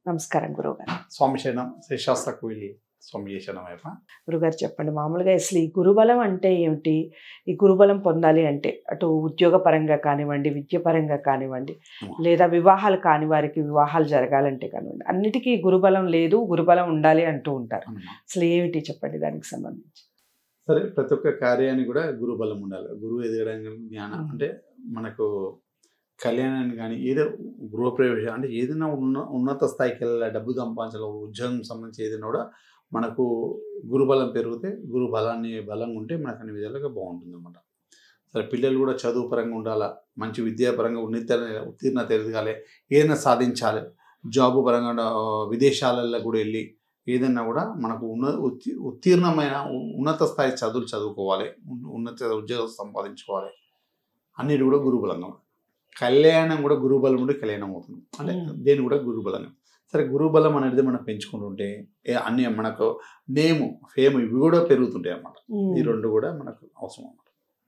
నమస్కారం గురువుగారు స్వామి శరణం శ్రీశాస్త్ర కోయిలి స్వామి శరణమయ్యప్ప గురుగారు చెప్పండి మామూలుగా అసలు ఈ గురుబలం అంటే ఏమిటి ఈ గురుబలం పొందాలి అంటే అటు ఉద్యోగ పరంగా కానివ్వండి విద్య పరంగా కానివ్వండి లేదా వివాహాలు కాని వారికి వివాహాలు జరగాలంటే కానివ్వండి అన్నిటికీ గురుబలం లేదు గురుబలం ఉండాలి అంటూ ఉంటారు అన్నమాట. అసలు ఏమిటి చెప్పండి దానికి సంబంధించి సరే ప్రతి ఒక్క కార్యానికి కూడా గురువు బలం ఉండాలి గురువు ఎదగడానికి జ్ఞానం మ్మ్. అంటే మనకు కళ్యాణాన్ని కానీ ఏదో గృహప్రవేశం అంటే ఏదైనా ఉన్న ఉన్నత స్థాయికి వెళ్ళాలి డబ్బు సంపాదించాలి ఉద్యోగం సంబంధించి ఏదైనా కూడా మనకు గురుబలం పెరిగితే గురు బలాన్ని బలంగా ఉంటే మనకు అన్ని విధాలుగా బాగుంటుంది అనమాట సరే పిల్లలు కూడా చదువు పరంగా ఉండాలా మంచి విద్యాపరంగా ఉన్నత ఉత్తీర్ణత ఎదగాలి ఏదైనా సాధించాలి జాబు పరంగా ఆ, విదేశాలలో కూడా వెళ్ళి ఏదైనా కూడా మనకు ఉన్న ఉత్తి ఉత్తీర్ణమైన ఉ- ఉన్నత స్థాయి చదువులు చదువుకోవాలి ఉన్- ఉన్నత ఉద్యోగం సంపాదించుకోవాలి అన్నిటి కూడా గురుబలంగా కళ్యాణం కూడా గురుబలం ఉంటే కళ్యాణం అవుతుంది అంటే మ్మ్. దేని కూడా గురుబలంగా సరే గురుబలం అనేది మనం పెంచుకుంటుంటే ఏ- అన్ని మనకు నేము ఫేమ్ ఇవి కూడా పెరుగుతుంటాయి అన్నమాట ఈ రెండు కూడా మనకు అవసరం అన్నమాట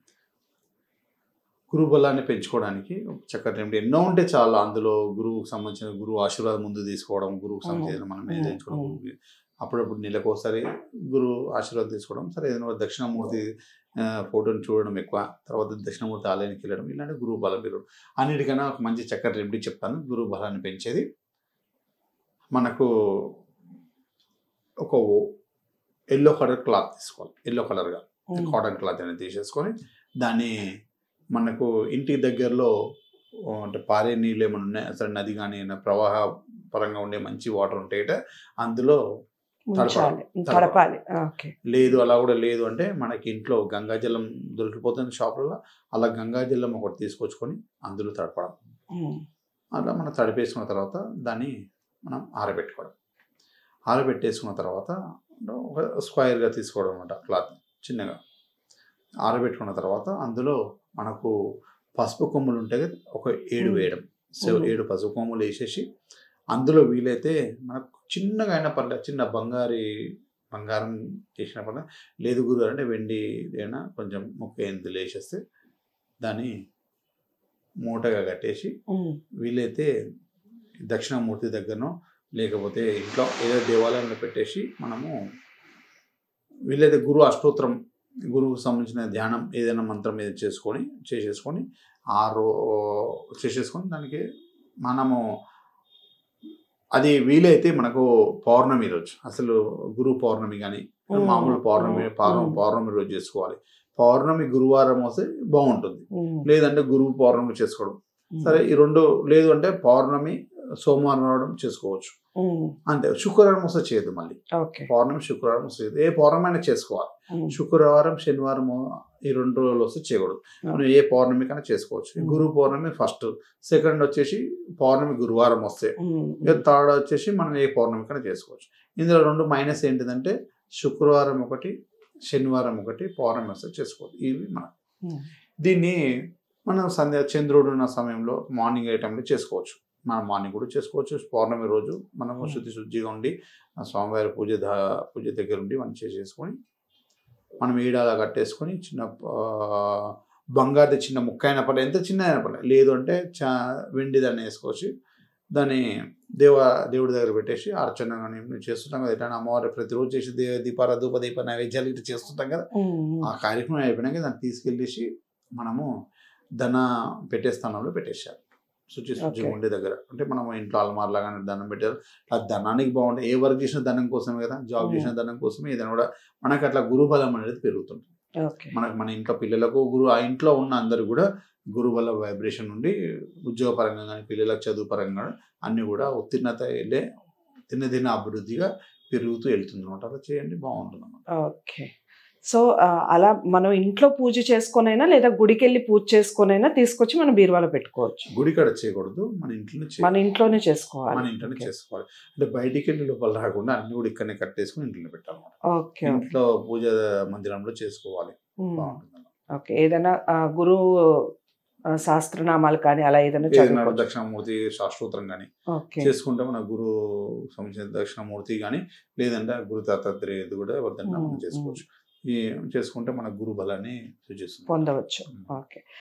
గురువు బలాన్ని పెంచుకోవడానికి చక్కటి ఏమిటి ఎన్నో ఉంటే చాలా అందులో గురువుకు సంబంధించిన గురువు ఆశీర్వాదం ముందు తీసుకోవడం గురువుకు సంబంధించిన మనం మ్మ్. ఏదైనా తెచ్చుకోవడం మ్మ్. గురువుకి అప్పుడప్పుడు నెలకు ఒకసారి గురువు ఆశీర్వాదం తీసుకోవడం సరే ఏదైనా ఒక దక్షిణామూర్తి ఆ, ఫోటోని చూడడం ఎక్కువ తర్వాత దక్షిణామూర్తి ఆలయానికి వెళ్ళడం ఇలాంటి గురువు బలం పెరగడం అన్నిటికన్నా ఒక మంచి చక్కటి రెమెడీ చెప్తాను గురువు బలాన్ని పెంచేది మనకు ఒక ఎల్లో కలర్ క్లాత్ తీసుకోవాలి ఎల్లో కలర్గా కాటన్ క్లాత్ అనేది తీసేసుకొని దాన్ని మనకు ఇంటికి దగ్గరలో ఆ, అంటే పారే నీళ్ళు ఏమైనా ఉన్నాయి అసలు నది కానీ ఏమైనా ప్రవాహ పరంగా ఉండే మంచి వాటర్ ఉంటాయట అందులో ఉంచాలి తడపాలి. తడపాలి ఓకే లేదు అలా కూడా లేదు అంటే మనకి ఇంట్లో గంగాజలం దొరికిపోతుంది షాపులలో అలా గంగాజలం ఒకటి తీసుకొచ్చుకొని అందులో తడపడం అలా మనం తడిపేసుకున్న తర్వాత దాన్ని మనం ఆరబెట్టుకోవడం ఆరబెట్టేసుకున్న తర్వాత ఒక స్క్వైర్గా తీసుకోవడం అనమాట క్లాత్ చిన్నగా ఆరబెట్టుకున్న తర్వాత అందులో మనకు పసుపు కొమ్ములు ఉంటాయి కదా, ఒక ఏడు మ్మ్. వేయడం సో మ్మ్. ఏడు పసుపు కొమ్ములు వేసేసి అందులో వీలైతే మనకు చిన్నగా అయినా పర్లేదు చిన్న బంగారి బంగారం చేసిన పర్లేదు లేదు గురు అంటే వెండి అయినా కొంచెం ముక్క ఎందులు వేసేస్తే దాన్ని మూటగా కట్టేసి వీలైతే దక్షిణామూర్తి దగ్గరనో లేకపోతే ఇంట్లో ఏదో దేవాలయంలో పెట్టేసి మనము వీలైతే గురు అష్టోత్తరం గురువుకు సంబంధించిన ధ్యానం ఏదైనా మంత్రం ఏదో చేసుకొని చేసేసుకొని ఆ రో చేసేసుకొని దానికి మనము అది వీలైతే మనకు పౌర్ణమి రోజు అసలు గురు పౌర్ణమి కానీ మామూలు పౌర్ణమి పౌర్ణమి పౌర్ణమి రోజు చేసుకోవాలి పౌర్ణమి గురువారం వస్తే బాగుంటుంది లేదంటే గురువు పౌర్ణమి చేసుకోవడం సరే ఈ రెండు లేదు అంటే పౌర్ణమి సోమవారం రావడం చేసుకోవచ్చు అంతే శుక్రవారం వస్తే చేయదు మళ్ళీ ఓకే పౌర్ణమి శుక్రవారం వస్తే చేయదు. ఏ పౌర్ణమి అయినా చేసుకోవాలి శుక్రవారం శనివారం ఈ రెండు రోజులు వస్తే చేయకూడదు మనం ఏ పౌర్ణమి కన్నా చేసుకోవచ్చు ఈ గురు పౌర్ణమి ఫస్ట్ సెకండ్ వచ్చేసి పౌర్ణమి గురువారం వస్తే ఇక థర్డ్ వచ్చేసి మనం ఏ పౌర్ణమి కన్నా చేసుకోవచ్చు ఇందులో రెండు మైనస్ ఏంటిదంటే శుక్రవారం ఒకటి శనివారం ఒకటి పౌర్ణమి వస్తే చేసుకోవచ్చు ఇవి మన దీన్ని మనం సంధ్య చంద్రుడు ఉన్న సమయంలో మార్నింగ్ ఏ టైంలో చేసుకోవచ్చు మనం మార్నింగ్ కూడా చేసుకోవచ్చు పౌర్ణమి రోజు మనము Hmm. శుద్ధి శుద్ధిగా ఉండి ఆ స్వామివారి పూజ దా- పూజ దగ్గర ఉండి మనం చేసేసుకొని మనం ఈడాలా కట్టేసుకొని చిన్న ఆ, బంగారుది చిన్న ముక్క అయినా పర్లేదు ఎంత చిన్న అయినా పర్లేదు లేదు అంటే చా వెండి దాన్ని వేసుకోవచ్చు దాన్ని దేవ దేవుడి దగ్గర పెట్టేసి అర్చన కానీ మేము చేస్తుంటాం కదా ఎట్లా అమ్మవారి ప్రతిరోజు చేసి దే దీపార ధూప దీప నైవేద్యాలు ఇట్లా చేస్తుంటాం కదా ఆ కార్యక్రమం అయిపోయినాక దాన్ని తీసుకెళ్ళేసి మనము ధన పెట్టే స్థానంలో పెట్టేశారు శుచి శుచిగా Okay. ఉండే దగ్గర అంటే మనం ఇంట్లో అల్మార్ లాగా ధనం పెట్టారు ఆ ధనానికి బాగుంటుంది ఏ వర్క్ చేసిన ధనం కోసమే కదా జాబ్ Mm. చేసిన ధనం కోసమే ఏదైనా కూడా మనకి అట్లా గురుబలం అనేది పెరుగుతుంది ఓకే మనకు మన ఇంట్లో పిల్లలకు గురు ఆ ఇంట్లో ఉన్న అందరు కూడా గురుబల వైబ్రేషన్ నుండి ఉద్యోగ పరంగా కానీ పిల్లలకు చదువు పరంగా కానీ అన్నీ కూడా ఉత్తీర్ణత వెళ్ళే దినదిన అభివృద్ధిగా పెరుగుతూ వెళ్తుంది అనమాట అలా చేయండి బాగుంటుంది అనమాట ఓకే సో ఆ, అలా మనం ఇంట్లో పూజ చేసుకొనైనా లేదా గుడికి వెళ్ళి పూజ చేసుకొనైనా తీసుకొచ్చి మనం బీరువాలో పెట్టుకోవచ్చు గుడి కాడ చేయకూడదు మన ఇంట్లోనే మన చేయాలి ఇంట్లోనే మన చేసుకోవాలి ఇంట్లోనే Okay. చేసుకోవాలి అంటే బయటికి వెళ్ళి లోపల రాకుండా అన్ని కూడా ఇక్కడనే కట్టేసుకుని ఇంట్లో పెట్టాలన్నమాట ఓకే ఓకే ఇంట్లో పూజ మందిరంలో చేసుకోవాలి ఉమ్. బాగుంటుంది ఓకే ఏదైనా ఆ, గురువు ఆ, శాస్త్రనామాలు కానీ అలా ఏదైనా ఏదైనా చదువుకోవచ్చు దక్షిణామూర్తి శాస్త్రోత్తరం కానీ ఓకే చేసుకుంటే మన గురు సంబంధించిన దక్షిణామూర్తి కానీ లేదంటే గురు దత్తాత్రేయుడు కూడా ఎవరిదైనా మనం ఉమ్, చేసుకోవచ్చు ఈ చేసుకుంటే మన గురు బలాన్ని సూచిస్తుంది పొందవచ్చు ఉమ్. ఓకే